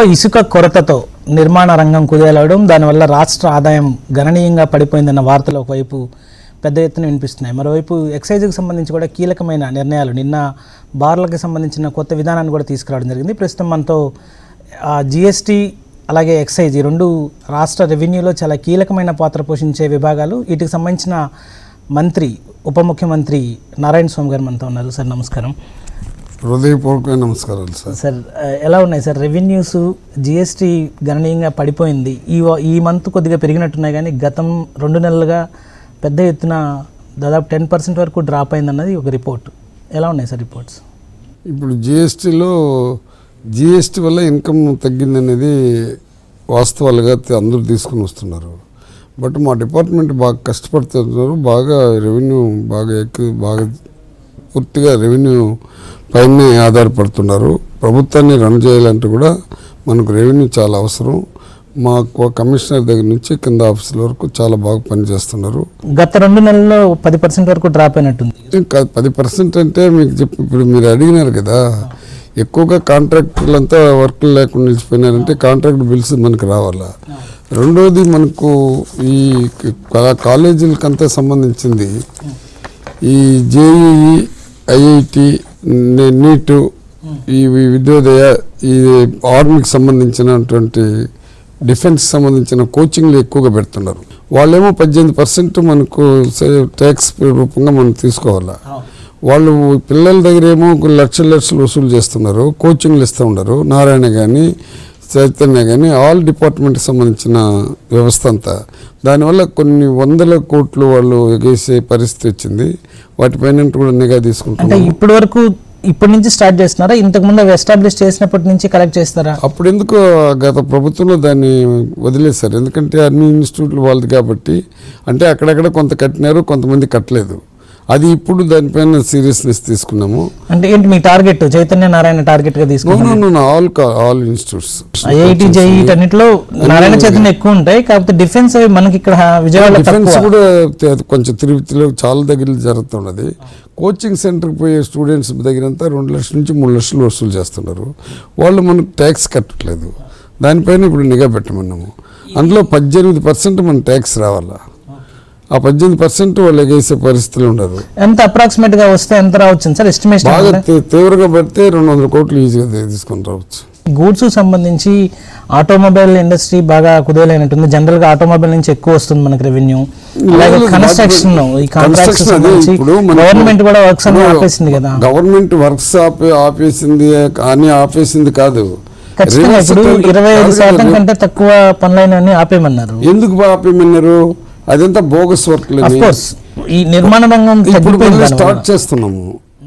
ఇసుక కొరతతో నిర్మాణ రంగం కుదేలవడం దానివల్ల రాష్ట్ర ఆదాయం గణనీయంగా పడిపోయిందన్న వార్తలు ఒకవైపు పెద్ద ఎత్తున వినిపిస్తున్నాయి మరోవైపు ఎక్సైజ్కి సంబంధించి కూడా కీలకమైన నిర్ణయాలు నిన్న బార్లకు సంబంధించిన కొత్త విధానాన్ని కూడా తీసుకురావడం జరిగింది ప్రస్తుతం మనతో జిఎస్టీ అలాగే ఎక్సైజ్ ఈ రెండు రాష్ట్ర రెవెన్యూలో చాలా కీలకమైన పాత్ర పోషించే విభాగాలు వీటికి సంబంధించిన మంత్రి ఉప ముఖ్యమంత్రి నారాయణ స్వామి గారు మనతో ఉన్నారు సార్ నమస్కారం హృదయపూర్వక నమస్కారాలు సార్ సార్ ఆ, ఎలా ఉన్నాయి సార్ రెవెన్యూస్ జిఎస్టీ గణనీయంగా పడిపోయింది ఈ వ- ఈ మంత్ కొద్దిగా పెరిగినట్టున్నాయి కానీ గతం రెండు నెలలుగా పెద్ద ఎత్తున దాదాపు టెన్ పర్సెంట్ వరకు డ్రాప్ అయిందన్నది ఒక రిపోర్ట్ ఎలా ఉన్నాయి సార్ రిపోర్ట్స్ ఇప్పుడు జిఎస్టీలో జిఎస్టీ వల్ల ఇన్కమ్ తగ్గిందనేది వాస్తవాలుగా తే- అందరూ తీసుకుని వస్తున్నారు బట్ మా డిపార్ట్మెంట్ బాగా కష్టపడుతున్నారు బాగా రెవెన్యూ బాగా ఎక్కువ బాగా పూర్తిగా రెవెన్యూ పైనే ఆధారపడుతున్నారు ప్రభుత్వాన్ని రన్ చేయాలంటే కూడా మనకు రెవెన్యూ చాలా అవసరం మాకు కమిషనర్ దగ్గర నుంచి కింద ఆఫీసుల వరకు చాలా బాగా పనిచేస్తున్నారు గత రెండు నెలల్లో పది పర్సెంట్ వరకు డ్రాప్ అయినట్టుంది ఇంకా పది పర్సెంట్ అంటే మీకు చెప్పి ఇప్పుడు మీరు అడిగినారు కదా ఎక్కువగా కాంట్రాక్టర్లంతా వర్క్లు లేకుండా నిలిచిపోయినారంటే కాంట్రాక్ట్ బిల్స్ మనకు రావాలా రెండోది మనకు ఈ కా- కాలేజీలకంతా సంబంధించింది ఈ జేఈఈ ఐఐటి నీటు ఈ విద్యోదయ ఈ ఆర్మీకి సంబంధించినటువంటి డిఫెన్స్ సంబంధించిన కోచింగ్లు ఎక్కువగా పెడుతున్నారు వాళ్ళేమో పద్దెనిమిది పర్సెంట్ మనకు ట్యాక్స్ రూపంగా మనం తీసుకోవాలా వాళ్ళు పిల్లల దగ్గర ఏమో ఒక లక్షల లక్షలు వసూలు చేస్తున్నారు కోచింగ్లు ఇస్తూ ఉన్నారు నారాయణ కానీ చైతన్య కానీ ఆల్ డిపార్ట్మెంట్కి సంబంధించిన వ్యవస్థ అంతా దానివల్ల కొన్ని వందల కోట్లు వాళ్ళు ఎగేసే పరిస్థితి వచ్చింది వాటిపైన కూడా నిఘా అంటే తీసుకుంటున్నారు ఇప్పటి వరకు ఇప్పటి నుంచి స్టార్ట్ చేస్తున్నారా ఇంతకు ముందు అవి ఎస్టాబ్లిష్ చేసినప్పటి నుంచి కలెక్ట్ చేస్తారా అప్పుడు ఎందుకో గత ప్రభుత్వంలో దాన్ని వదిలేశారు ఎందుకంటే అన్ని ఇన్స్టిట్యూట్లు వాళ్ళది కాబట్టి అంటే అక్కడక్కడ కొంత కట్టినారు కొంతమంది కట్టలేదు అది ఇప్పుడు దానిపైన సీరియస్నెస్ తీసుకున్నాము అంటే ఏంటి మీ టార్గెట్ చైతన్య నారాయణ టార్గెట్ గా నో తీసుకున్నారు no no all all institutes IIT JEE అన్నింటిలో నారాయణ చైతన్య ఎక్కువ ఉంటాయి కాకపోతే డిఫెన్స్ అవి మనకి ఇక్కడ విజయవాడలో డిఫెన్స్ తక్కువ కూడా తే- కొంచెం తిరుపతిలో చాలా దగ్గర జరుగుతున్నది కోచింగ్ సెంటర్కి పోయే స్టూడెంట్స్ దగ్గరంతా రెండు లక్షల నుంచి మూడు లక్షలు వసూలు చేస్తున్నారు వాళ్ళు మనకు ట్యాక్స్ కట్టట్లేదు దానిపైన ఇప్పుడు నిఘా పెట్టమన్నాము అందులో పద్దెనిమిది పర్సెంట్ మన ట్యాక్స్ రావాలా ఆ పద్దెనిమిది పర్సెంట్ వాళ్ళు ఎగేసే పరిస్థితులు ఉండరు ఎంత అప్రాక్సిమేట్ గా వస్తే ఎంత రావచ్చు సార్ బాగా ఎస్టిమేషన్ తీ- తీవ్రంగా పెడితే రెండు వందల కోట్లు ఈజీగా తీ- తీసుకొని రావచ్చు గూడ్స్ సంబంధించి ఆటోమొబైల్ ఇండస్ట్రీ బాగా కుదేలైనట్టుంది జనరల్ గా ఆటోమొబైల్ నుంచి ఎక్కువ వస్తుంది మనకి రెవెన్యూ అలాగే లేదు, కన్స్ట్రక్షన్ ఈ కాంట్రాక్ట్స్ Construction అదే సంబంధించి ఇప్పుడు మనకు- గవర్నమెంట్ కూడా వర్క్స్ అన్ని ఇప్పుడు ఆపేసింది కదా గవర్నమెంట్ వర్క్స్ ఆపే ఆపేసింది అని ఆపేసింది కాదు ఖచ్చితంగా Reverse ఇప్పుడు tender- ఇరవై ఐదు కాదు శాతం కదా, కంటే తక్కువ పనులైనవన్నీ ఆపేయమన్నారు ఎందుకు ఆపేమన్నారు అదంతా బోగస్ వర్క్లు అఫ్ కోర్స్ ఈ నిర్మాణ రంగం ఇప్పుడు తగ్గిపోయింది మళ్ళీ దానివల్ల. స్టార్ట్ చేస్తున్నాము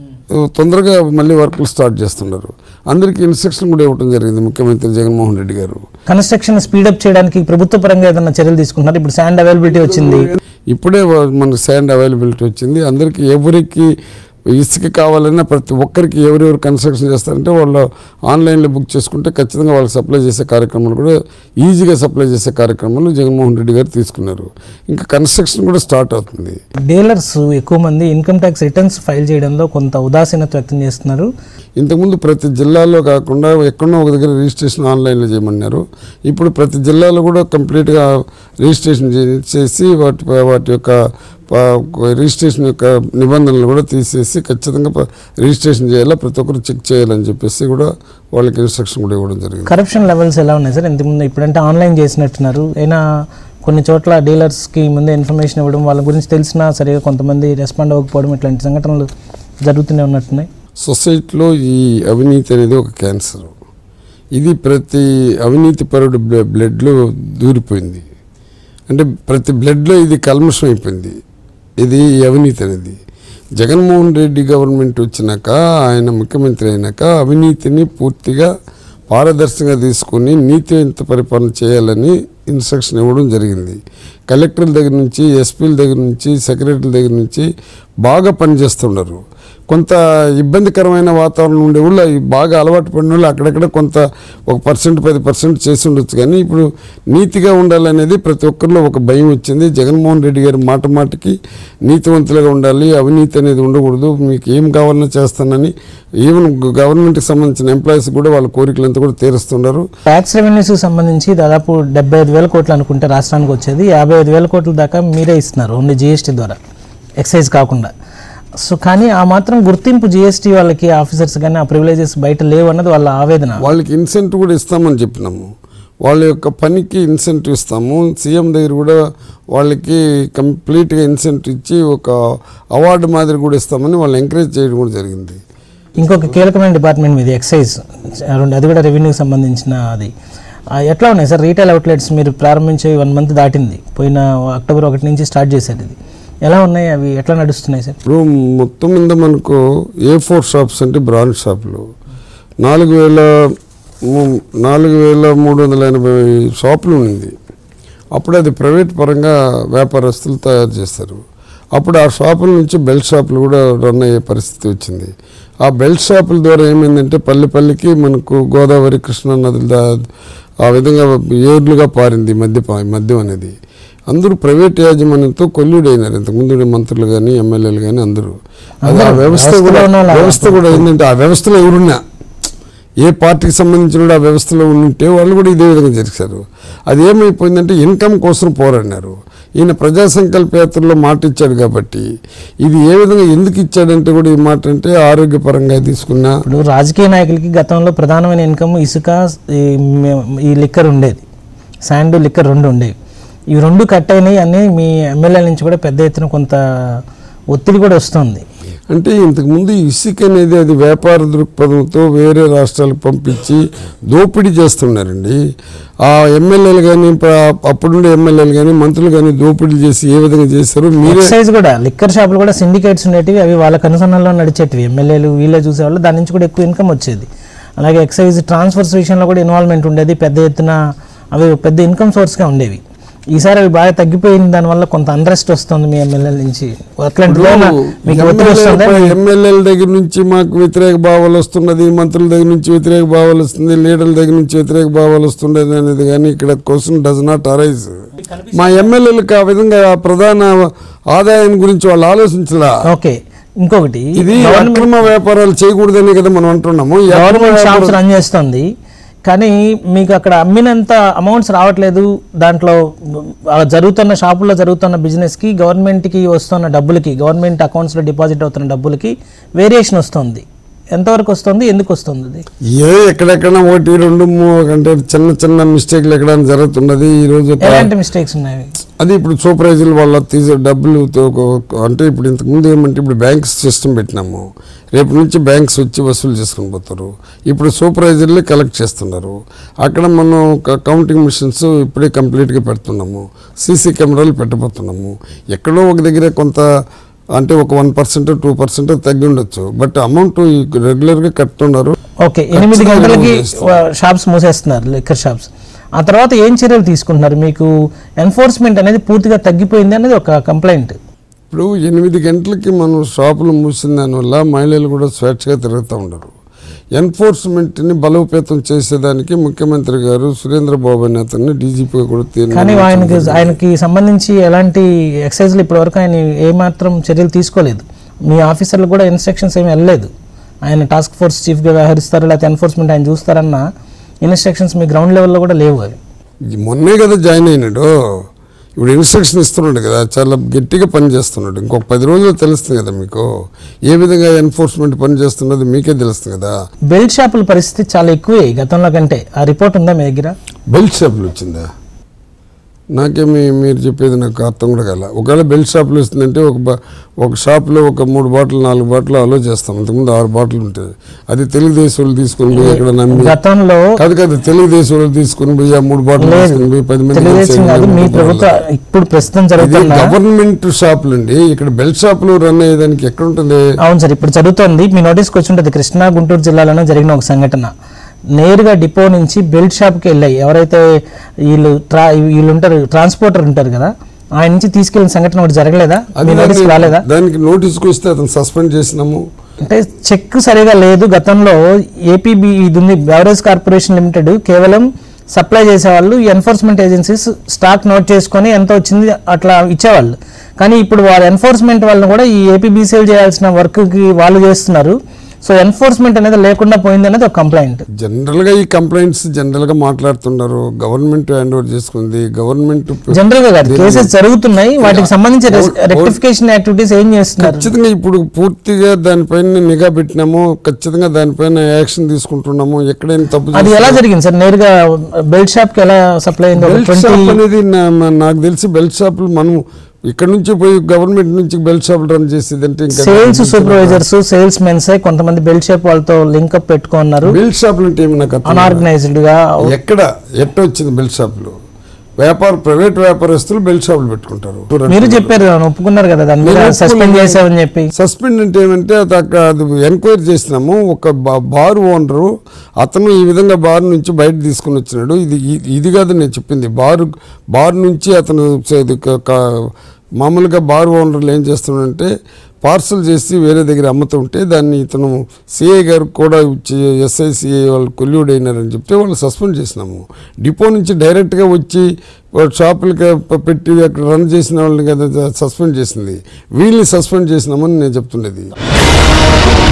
తొందరగా మళ్ళీ వర్క్లు స్టార్ట్ చేస్తున్నారు అందరికీ ఇన్స్ట్రక్షన్ కూడా ఇవ్వడం జరిగింది ముఖ్యమంత్రి జగన్మోహన్ రెడ్డి గారు కన్స్ట్రక్షన్ స్పీడప్ చేయడానికి ప్రభుత్వ పరంగా ఏదైనా చర్యలు తీసుకుంటున్నారు ఇప్పుడు శాండ్ అవైలబిలిటీ వచ్చింది ఇప్పుడే వా- మనకు శాండ్ అవైలబిలిటీ వచ్చింది అందరికీ ఎవరికి ఇసుక కావాలన్నా ప్రతి ఒక్కరికి ఎవరెవరు కన్స్ట్రక్షన్ చేస్తారంటే వాళ్ళు ఆన్లైన్లో బుక్ చేసుకుంటే ఖచ్చితంగా వాళ్ళకి సప్లై చేసే కార్యక్రమాలు కూడా ఈజీగా సప్లై చేసే కార్యక్రమాలు జగన్మోహన్ రెడ్డి గారు తీసుకున్నారు ఇంకా కన్స్ట్రక్షన్ కూడా స్టార్ట్ అవుతుంది డీలర్స్ ఎక్కువ మంది ఇన్కమ్ ట్యాక్స్ రిటర్న్స్ ఫైల్ చేయడంలో కొంత ఉదాసీనత వ్యక్తం చేస్తున్నారు ఇంతకుముందు ప్రతి జిల్లాలో కాకుండా ఎక్కడో ఒక దగ్గర రిజిస్ట్రేషన్ ఆన్లైన్లో చేయమన్నారు ఇప్పుడు ప్రతి జిల్లాలో కూడా కంప్లీట్గా రిజిస్ట్రేషన్ చే- చేసి వాటి వాటి యొక్క ప- రిజిస్ట్రేషన్ యొక్క నిబంధనలు కూడా తీసేసి ఖచ్చితంగా ప- రిజిస్ట్రేషన్ చేయాలా ప్రతి ఒక్కరు చెక్ చేయాలని చెప్పేసి కూడా వాళ్ళకి ఇన్స్ట్రక్షన్ కూడా ఇవ్వడం జరిగింది కరప్షన్ లెవెల్స్ ఎలా ఉన్నాయి సార్ ఇంతకుముందు ఇప్పుడంటే ఆన్లైన్ చేసినట్టున్నారు అయినా కొన్ని చోట్ల డీలర్స్కి ముందే ఇన్ఫర్మేషన్ ఇవ్వడం వాళ్ళ గురించి తెలిసినా సరిగా కొంతమంది రెస్పాండ్ అవ్వకపోవడం ఇట్లాంటి సంఘటనలు జరుగుతూనే ఉన్నట్టున్నాయి సొసైటీలో ఈ అవినీతి అనేది ఒక క్యాన్సర్ ఇది ప్రతి అవినీతి పరుడు బ్ల- బ్లడ్లో దూరిపోయింది అంటే ప్రతి బ్లడ్లో ఇది కల్మషం అయిపోయింది ఇది ఈ అవినీతి అనేది జగన్మోహన్ రెడ్డి గవర్నమెంట్ వచ్చినాక ఆయన ముఖ్యమంత్రి అయినాక అవినీతిని పూర్తిగా పారదర్శకంగా తీసుకుని నీతివంత పరిపాలన చేయాలని ఇన్స్ట్రక్షన్ ఇవ్వడం జరిగింది కలెక్టర్ల దగ్గర నుంచి ఎస్పీల దగ్గర నుంచి సెక్రటరీల దగ్గర నుంచి బాగా పనిచేస్తున్నారు కొంత ఇబ్బందికరమైన వాతావరణం ఉండే వాళ్ళు అవి బాగా అలవాటు పడిన వాళ్ళు అక్కడక్కడ కొంత ఒక పర్సెంట్ పది పర్సెంట్ చేసి ఉండొచ్చు కానీ ఇప్పుడు నీతిగా ఉండాలనేది ప్రతి ఒక్కరిలో ఒక భయం వచ్చింది జగన్మోహన్ రెడ్డి గారి మాట మాటకి నీతివంతులుగా ఉండాలి అవినీతి అనేది ఉండకూడదు మీకు ఏం కావాలన్నా చేస్తానని ఈవెన్ గవర్నమెంట్కి సంబంధించిన ఎంప్లాయీస్ కూడా వాళ్ళ కోరికలంతా కూడా తీరుస్తున్నారు ట్యాక్స్ రెవెన్యూస్ సంబంధించి దాదాపు డెబ్బై ఐదు వేల కోట్లు అనుకుంటే రాష్ట్రానికి వచ్చేది యాభై ఐదు వేల కోట్ల దాకా మీరే ఇస్తున్నారు ఓన్లీ జిఎస్టీ ద్వారా ఎక్సైజ్ కాకుండా సో కానీ ఆ మాత్రం గుర్తింపు జిఎస్టీ వాళ్ళకి ఆఫీసర్స్ కానీ ఆ ప్రివిలేజెస్ బయట లేవు అన్నది వాళ్ళ ఆవేదన వాళ్ళకి ఇన్సెంటివ్ కూడా ఇస్తామని చెప్పినాము వాళ్ళ యొక్క పనికి ఇన్సెంటివ్ ఇస్తాము సీఎం దగ్గర కూడా వాళ్ళకి కంప్లీట్గా ఇన్సెంటివ్ ఇచ్చి ఒక అవార్డు మాదిరి కూడా ఇస్తామని వాళ్ళు ఎంకరేజ్ చేయడం కూడా జరిగింది ఇంకొక కీలకమైన డిపార్ట్మెంట్ మీది ఎక్సైజ్ రెండు అది కూడా రెవెన్యూకి సంబంధించిన అది ఆ, ఎట్లా ఉన్నాయి సార్ రీటైల్ అవుట్లెట్స్ మీరు ప్రారంభించి వన్ మంత్ దాటింది పోయిన అక్టోబర్ ఒకటి నుంచి స్టార్ట్ చేశారు ఇది ఎలా ఉన్నాయి అవి ఎట్లా నడుస్తున్నాయి సార్ ఇప్పుడు మొత్తం మీద మనకు ఏ ఫోర్ షాప్స్ అంటే బ్రాండ్ షాపులు నాలుగు వేల ము- నాలుగు వేల మూడు వందల ఎనభై షాపులు ఉంది అప్పుడు అది ప్రైవేట్ పరంగా వ్యాపారస్తులు తయారు చేస్తారు అప్పుడు ఆ షాపుల నుంచి బెల్ట్ షాపులు కూడా రన్ అయ్యే పరిస్థితి వచ్చింది ఆ బెల్ట్ షాపుల ద్వారా ఏమైందంటే పల్లె పల్లెకి మనకు గోదావరి కృష్ణా నదుల దా- ఆ విధంగా ఏర్లుగా పారింది మద్యపా మద్యం అనేది అందరూ ప్రైవేట్ యాజమాన్యంతో కొల్లుడైనారు ఇంతకుముందు ఉండే మంత్రులు కానీ ఎమ్మెల్యేలు కానీ అందరూ అది ఆ అందరూ వ్యవస్థ వ్యవస్థలో కూడా ఉన్న వాళ్ళు వ్యవస్థ కూడా ఏంటంటే ఆ వ్యవస్థలో ఎవరున్నా ఏ పార్టీకి సంబంధించిన వాడు ఆ వ్యవస్థలో ఉంటే వాళ్ళు కూడా ఇదే విధంగా జరిగారు అది ఏమైపోయిందంటే ఇన్కమ్ కోసం పోరాడినారు ఈయన ప్రజా సంకల్ప యాత్రలో మాట ఇచ్చాడు కాబట్టి ఇది ఏ విధంగా ఎందుకు ఇచ్చాడంటే కూడా ఈ మాట అంటే ఆరోగ్యపరంగా తీసుకున్నా ఇప్పుడు రాజకీయ నాయకులకి గతంలో ప్రధానమైన ఇన్కమ్ ఇసుక ఈ మే- ఈ లిక్కర్ ఉండేది శాండ్ లిక్కర్ రెండు ఉండేవి ఈ రెండు కట్ అయినాయి అని మీ ఎమ్మెల్యేల నుంచి కూడా పెద్ద ఎత్తున కొంత ఒత్తిడి కూడా వస్తుంది అంటే ఇంతకుముందు ఇసుక అనేది అది వ్యాపార దృక్పథంతో వేరే రాష్ట్రాలకు పంపించి దోపిడీ చేస్తున్నారండి ఆ ఎమ్మెల్యేలు కానీ అప్పుడుండే ఎమ్మెల్యేలు కానీ మంత్రులు కానీ దోపిడీ చేసి ఏ విధంగా చేశారో మీరే ఎక్సైజ్ కూడా లిక్కర్ షాపులు కూడా సిండికేట్స్ ఉండేటివి అవి వాళ్ళ కనుసన్నల్లో నడిచేటివి ఎమ్మెల్యేలు వీళ్ళే చూసేవాళ్ళు దాని నుంచి కూడా ఎక్కువ ఇన్కమ్ వచ్చేది అలాగే ఎక్సైజ్ ట్రాన్స్ఫర్స్ విషయంలో కూడా ఇన్వాల్వ్మెంట్ ఉండేది పెద్ద ఎత్తున అవి పెద్ద ఇన్కమ్ సోర్స్గా ఉండేవి ఈసారి అవి బాగా తగ్గిపోయింది దానివల్ల కొంత అండ్రెస్ట్ వస్తుంది మీ ఎమ్మెల్యేల నుంచి అట్లాంటి మీకు ఒత్తిడి వస్తుందా ఎమ్మెల్యేల దగ్గర నుంచి మాకు వ్యతిరేక భావాలు వస్తున్నది మంత్రుల దగ్గర నుంచి వ్యతిరేక భావాలు వస్తుంది లీడర్ల దగ్గర నుంచి వ్యతిరేక భావాలు వస్తుండేది అనేది కానీ ఇక్కడ క్వశ్చన్ డస్ నాట్ అరైజ్ మా ఎమ్మెల్యేలకు ఆ విధంగా ఆ ప్రధాన ఆదాయం గురించి వాళ్ళు ఆలోచించలా ఓకే ఇంకొకటి ఇది అక్రమ వ్యాపారాలు చేయకూడదని కదా మనం అంటున్నాము ఈ అక్రమ గవర్నమెంట్ వ్యాపారాలు- షాప్స్ రన్ చేస్తుంది కానీ మీకు అక్కడ అమ్మినంత అమౌంట్స్ రావట్లేదు దాంట్లో ఆ జరుగుతున్న షాపుల్లో జరుగుతున్న బిజినెస్కి గవర్నమెంట్కి వస్తున్న డబ్బులకి గవర్నమెంట్ అకౌంట్స్లో డిపాజిట్ అవుతున్న డబ్బులకి వేరియేషన్ వస్తుంది ఎంతవరకు వస్తుంది ఎందుకు వస్తుంది అది ఏ ఎక్కడెక్కడ ఒకటి రెండు మూడు అంటే చిన్న చిన్న మిస్టేక్లు ఎక్కడ జరుగుతున్నది ఈ రోజు ఒక- ఎలాంటి మిస్టేక్స్ ఉన్నాయి అది ఇప్పుడు సూపర్వైజర్లు వాళ్ళ తీసే డబ్బులు తో- ఒక- అంటే ఇప్పుడు ఇంతకుముందు ఏమంటే ఇప్పుడు బ్యాంక్స్ సిస్టమ్ పెట్టినాము రేపు నుంచి బ్యాంక్స్ వచ్చి వసూలు చేసుకుని పోతారు ఇప్పుడు సూపర్వైజర్లే కలెక్ట్ చేస్తున్నారు అక్కడ మనం క- కౌంటింగ్ మిషన్స్ ఇప్పుడే కంప్లీట్గా పెడుతున్నాము సీసీ కెమెరాలు పెట్టబోతున్నాము ఎక్కడో ఒక దగ్గర కొంత అంటే ఒక వన్ పర్సెంట్ టూ పర్సెంట్ తగ్గి ఉండొచ్చు బట్ అమౌంట్ రెగ్యులర్గా కట్టున్నారు ఓకే ఎనిమిది ఖచ్చితంగా గంటలకి మూసేస్తారు. షాప్స్ మూసేస్తున్నారు లిక్కర్ షాప్స్ ఆ తర్వాత ఏం చర్యలు తీసుకుంటున్నారు మీకు ఎన్ఫోర్స్మెంట్ అనేది పూర్తిగా తగ్గిపోయింది అనేది ఒక కంప్లైంట్ ఇప్పుడు ఎనిమిది గంటలకి మనం షాపులు మూసిన దానివల్ల మహిళలు కూడా స్వేచ్ఛగా తిరుగుతూ ఉండరు ఎన్ఫోర్స్మెంట్ని బలోపేతం చేసేదానికి ముఖ్యమంత్రి గారు సురేంద్ర బాబు అనే అతన్ని డీజీపీగా కూడా తీర్మానం కానీ ఆయనకి ఆయనకి సంబంధించి ఎలాంటి ఎక్సైజ్లు ఇప్పటివరకు ఆయన ఏమాత్రం చర్యలు తీసుకోలేదు మీ ఆఫీసర్లు కూడా ఇన్స్ట్రక్షన్స్ ఏమి వెళ్ళలేదు ఆయన టాస్క్ ఫోర్స్ చీఫ్గా వ్యవహరిస్తారు లేకపోతే ఎన్ఫోర్స్మెంట్ ఆయన చూస్తారన్న ఇన్స్ట్రక్షన్స్ మీ గ్రౌండ్ లెవెల్లో కూడా లేవు అవి ఈ మొన్నే కదా జాయిన్ అయినాడు ఇప్పుడు ఇన్స్ట్రక్షన్ ఇస్తున్నాడు కదా చాలా గట్టిగా పని చేస్తున్నాడు ఇంకొక పది రోజులు తెలుస్తుంది కదా మీకు ఏ విధంగా ఎన్ఫోర్స్మెంట్ పని చేస్తున్నది మీకే తెలుస్తుంది కదా బెల్ట్ షాపుల పరిస్థితి చాలా ఎక్కువే గతంలో కంటే ఆ రిపోర్ట్ ఉందా మీ దగ్గర బెల్ట్ షాపులు వచ్చిందా నాకేమి మీరు చెప్పేది నాకు అర్థం కూడా కాల ఒకవేళ బెల్ట్ షాపులు వస్తుందంటే ఒక బా- ఒక షాప్లో ఒక మూడు బాటిల్ నాలుగు బాటిల్ అలో చేస్తాం ఇంతకుముందు ఆరు బాటిల్ ఉంటాయి అది తెలుగుదేశం వాళ్ళు తీసుకుని పోయి ఎక్కడ నమ్మి గతంలో కాదు కాదు తెలుగుదేశం వాళ్ళు తీసుకుని పోయి ఆ మూడు బాటిల్ లేదు. తీసుకుని పోయి పది మంది తెలుగుదేశం కాదు మీ ప్రభుత్వ ఇప్పుడు ప్రస్తుతం ఇది జరుగుతున్న గవర్నమెంట్ షాపులు అండి ఇక్కడ బెల్ట్ షాపులు రన్ అయ్యేదానికి ఎక్కడ ఉంటుంది అవును సార్ ఇప్పుడు జరుగుతోంది మీ నోటీస్కి వచ్చి ఉంటుంది కృష్ణా గుంటూరు జిల్లాలోనే జరిగిన ఒక సంఘటన నేరుగా డిపో నుంచి బెల్ట్ షాప్కి వెళ్ళాయి ఎవరైతే వీళ్ళు ట్రా వీళ్ళు ఉంటారు ట్రాన్స్పోర్టర్ ఉంటారు కదా ఆయన నుంచి తీసుకెళ్ళిన సంఘటన ఒకటి జరగలేదా మీ అది నోటీస్కి రాలేదా దానికి నోటీస్కి వస్తే అతను సస్పెండ్ చేసినాము అంటే చెక్ సరిగా లేదు గతంలో ఏపీబీ ఇది ఉంది బెవరేజ్ కార్పొరేషన్ లిమిటెడ్ కేవలం సప్లై చేసేవాళ్ళు ఎన్ఫోర్స్మెంట్ ఏజెన్సీస్ స్టాక్ నోట్ చేసుకొని ఎంత వచ్చింది అట్లా ఇచ్చేవాళ్ళు కానీ ఇప్పుడు వారు ఎన్ఫోర్స్మెంట్ వాళ్ళని కూడా ఈ ఏపీబీసీఎల్ చేయాల్సిన వర్క్కి వాళ్ళు చేస్తున్నారు సో ఎన్ఫోర్స్మెంట్ అనేది లేకుండా పోయింది అనేది ఒక కంప్లైంట్ జనరల్గా ఈ కంప్లైంట్స్ జనరల్గా మాట్లాడుతున్నారు గవర్నమెంట్ హ్యాండ్ ఓవర్ చేసుకుంది గవర్నమెంట్ జనరల్ గా కాదు కేసెస్ జరుగుతున్నాయి వాటికి సంబంధించి రెక్టిఫికేషన్ యాక్టివిటీస్ ఏం చేస్తున్నారు ఖచ్చితంగా ఇప్పుడు పూర్తిగా దానిపైన నిఘా పెట్టినాము ఖచ్చితంగా దానిపైన యాక్షన్ తీసుకుంటున్నాము ఎక్కడైనా తప్పు అది ఎలా జరిగింది సార్ నేరుగా బెల్ట్ షాప్ కి ఎలా సప్లై అయింది ఒక బెల్ట్ 20 షాప్ అనేది నా- నాకు తెలిసి బెల్ట్ షాపులు మనం ఇక్కడ నుంచి పోయి గవర్నమెంట్ నుంచి బెల్ట్ షాపులు రన్ చేసేది అంటే ఇంకా సేల్స్ సూపర్వైజర్స్ సేల్స్ మెన్స్ కొంతమంది బెల్ట్ షాప్ వాళ్ళతో లింకప్ పెట్టుకున్నారు బెల్ట్ షాపులు అంటే ఏమి నాకు అర్థం కాదు. అనార్గనైజ్డ్ గా ఎక్కడ ఎట్ట వచ్చింది బెల్ట్ షాపులు వ్యాపార ప్రైవేట్ వ్యాపారస్తులు బెల్ట్ షాపులు పెట్టుకుంటారు మీరు చెప్పారు కదా, ఒప్పుకున్నారు కదా దాని మీద నేను సస్పెండ్ ఒప్పుకున్నాను. చేసామని చెప్పి సస్పెండ్ అంటే ఏమంటే అది అక్కడ అది ఎంక్వైరీ చేసినాము ఒక బా- బార్ ఓనరు అతను ఈ విధంగా బార్ నుంచి బయట తీసుకుని వచ్చినాడు ఇది ఇ- ఇది కాదు నేను చెప్పింది బార్ బార్ నుంచి అతను స- ఇది క- క- మామూలుగా బార్ ఓనర్లు ఏం చేస్తున్నాడంటే పార్సల్ చేసి వేరే దగ్గర అమ్ముతుంటే దాన్ని ఇతను సిఐ గారు కూడా ఎస్ఐ సిఐ వాళ్ళు కొల్యూడ్ అయినారని చెప్తే వాళ్ళు సస్పెండ్ చేసినాము డిపో నుంచి డైరెక్ట్గా వచ్చి వాళ్ళ షాపులకి ప- పెట్టి అక్కడ రన్ చేసిన వాళ్ళని కదా సస్పెండ్ చేసింది వీళ్ళని సస్పెండ్ చేసినామని నేను చెప్తుండేది